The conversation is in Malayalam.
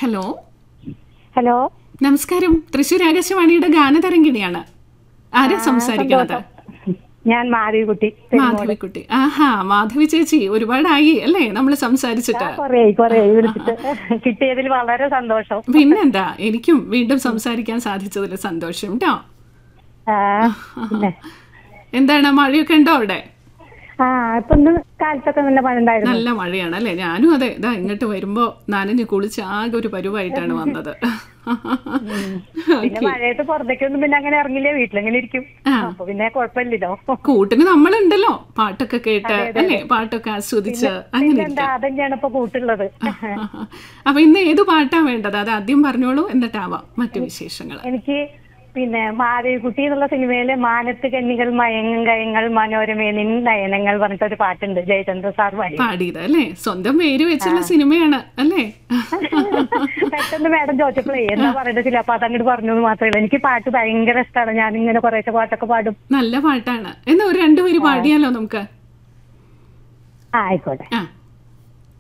ഹലോ ഹലോ നമസ്കാരം തൃശ്ശൂർ ആകാശവാണിയുടെ ഗാനതരംഗിണിയാണ് ആരാ സംസാരിക്കുന്നത് ഞാൻ മാധവിക്കുട്ടി മാധവിക്കുട്ടി ആഹാ മാധവി ചേച്ചി ഒരുപാടായി അല്ലേ നമ്മൾ സംസാരിച്ചിട്ട് കൊറേ കൊറേ വിളിച്ചിട്ട് കിട്ടിയതിൽ വളരെ സന്തോഷം പിന്നെന്താ എനിക്കും വീണ്ടും സംസാരിക്കാൻ സാധിച്ചതിൽ സന്തോഷം കേട്ടോ ആ, പിന്നെ എന്താണ് മഴയൊക്കെ ഉണ്ടോ അവിടെ ആ ഇപ്പൊ ഇന്ന് കാലത്തൊക്കെ നല്ല മഴ ഉണ്ടായിരുന്നു നല്ല മഴയാണ് അല്ലേ ഞാനും അതെ ഇതാ ഇങ്ങോട്ട് വരുമ്പോ നനഞ്ഞ് കുളിച്ച് ആകെ ഒരു പരുവായിട്ടാണ് വന്നത് പിന്നെ മഴയത്ത് പുറത്തേക്കൊന്നും പിന്നെ അങ്ങനെ ഇറങ്ങില്ല വീട്ടിലെങ്ങനെ ഇരിക്കും അപ്പൊ പിന്നെ കുഴപ്പമില്ലല്ലോ കൂട്ടിന് നമ്മളുണ്ടല്ലോ പാട്ടൊക്കെ കേട്ട് അല്ലേ പാട്ടൊക്കെ ആസ്വദിച്ച് അങ്ങനെ എന്താ അതന്നെയാണ് ഇപ്പൊ കൂട്ടുള്ളത് അപ്പൊ ഇന്ന് ഏത് പാട്ടാ വേണ്ടത് അത് ആദ്യം പറഞ്ഞോളൂ എന്നിട്ടാവാം മറ്റു വിശേഷങ്ങൾ എനിക്ക് പിന്നെ മാധവിക്കുട്ടി എന്നുള്ള സിനിമയിലെ മാനത്ത് കന്നികൾ മയങ്ങും കയങ്ങൾ മനോരമേ നിൻ നയനങ്ങൾ പറഞ്ഞിട്ടൊരു പാട്ടുണ്ട് ജയചന്ദ്ര സാർ പാടി പാടിയത് അല്ലേ സ്വന്തം പേര് വെച്ചുള്ള സിനിമയാണ് അല്ലേ പെട്ടെന്ന് മാഡം ചോദിച്ചപ്പോഴേ എന്താ പറയേണ്ടതില്ല അപ്പൊ അതങ്ങോട്ട് പറഞ്ഞു എന്ന് മാത്രമേ ഉള്ളൂ എനിക്ക് പാട്ട് ഭയങ്കര ഇഷ്ടമാണ് ഞാൻ ഇങ്ങനെ കുറേശ്ശെ പാട്ടൊക്കെ പാടും നല്ല പാട്ടാണ് എന്നാ ഒരു രണ്ടുപേര് പാടിയാലോ നമുക്ക് ആ ആയിക്കോട്ടെ ആ